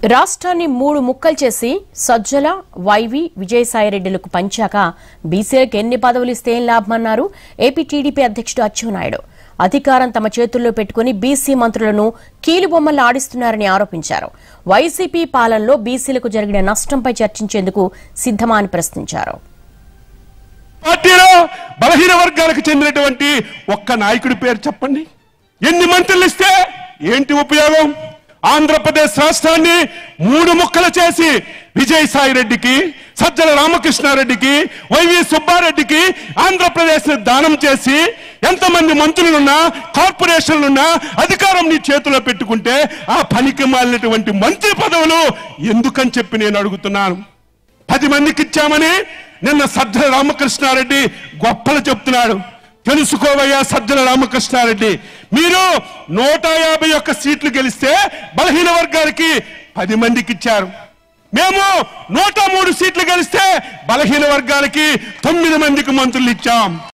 రాష్ట్రాన్ని మూడు ముక్కలు చేసి సజ్జల వైవి విజయసాయిరెడ్డిలకు పంచాక బీసీలకు ఎన్ని పదవులు ఇస్తే ఏం లాభమన్నారు ఏపీ టీడీపీ అధ్యక్షుడు అచ్చెన్నాయుడు అధికారం తమ చేతుల్లో పెట్టుకుని బీసీ మంత్రులను కీలుబొమ్మలు ఆడిస్తున్నారని ఆరోపించారు వైసీపీ పాలనలో బీసీలకు జరిగిన నష్టంపై చర్చించేందుకు సిద్దమా అని ప్రశ్నించారు పార్టీలో బలహీన వర్గాలకు చెందినటువంటి ఒక్క నాయకుడి పేరు చెప్పండి ఎన్ని మంత్రులు ఇస్తే ఏంటి ఉపయోగం ఆంధ్రప్రదేశ్ రాష్ట్రాన్ని మూడు ముక్కలు చేసి విజయసాయి రెడ్డికి సజ్జల రామకృష్ణారెడ్డికి వైవి సుబ్బారెడ్డికి ఆంధ్రప్రదేశ్ దానం చేసి ఎంతమంది మంత్రులున్నా కార్పొరేషన్లున్నా అధికారం నీ చేతిలో పెట్టుకుంటే ఆ పనికి మాలినటువంటి మంత్రి పదవులు ఎందుకని చెప్పి నేను అడుగుతున్నాను పది మందికి ఇచ్చామని నిన్న సజ్జల రామకృష్ణారెడ్డి గొప్పలు చెప్తున్నాడు తెలుసుకోవయ్యా సజ్జల రామకృష్ణారెడ్డి మీరు నూట యాభై ఒక్క సీట్లు గెలిస్తే బలహీన వర్గాలకి పది మందికి ఇచ్చారు మేము నూట మూడు సీట్లు గెలిస్తే బలహీన వర్గాలకి తొమ్మిది మందికి మంత్రులు ఇచ్చాం